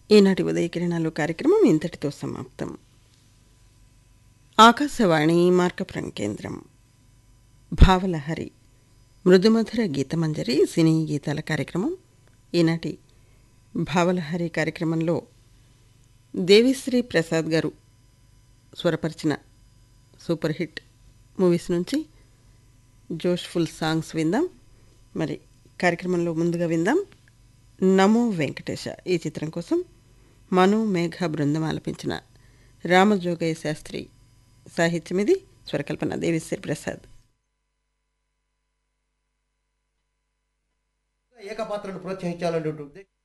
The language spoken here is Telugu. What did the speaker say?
ఈనాటి ఉదయకిరణాలు కార్యక్రమం ఇంతటితో సమాప్తం ఆకాశవాణి మార్కపురం కేంద్రం భావలహరి మృదుమధుర గీతమంజరి సినీ గీతాల కార్యక్రమం ఈనాటి భావలహరి కార్యక్రమంలో దేవిశ్రీ ప్రసాద్ గారు స్వరపరిచిన సూపర్ హిట్ మూవీస్ నుంచి జోష్ఫుల్ సాంగ్స్ విందాం మరి కార్యక్రమంలో ముందుగా విందాం నమో వెంకటేశ ఈ చిత్రం కోసం మను మేఘ బృందం ఆలపించిన రామజోగయ్య శాస్త్రి సాహిత్యం ఇది స్వరకల్పన దేవిశ్రీ ప్రసాద్ ఏకపాత్రను ప్రోత్సహించాలనే ఉద్దేశం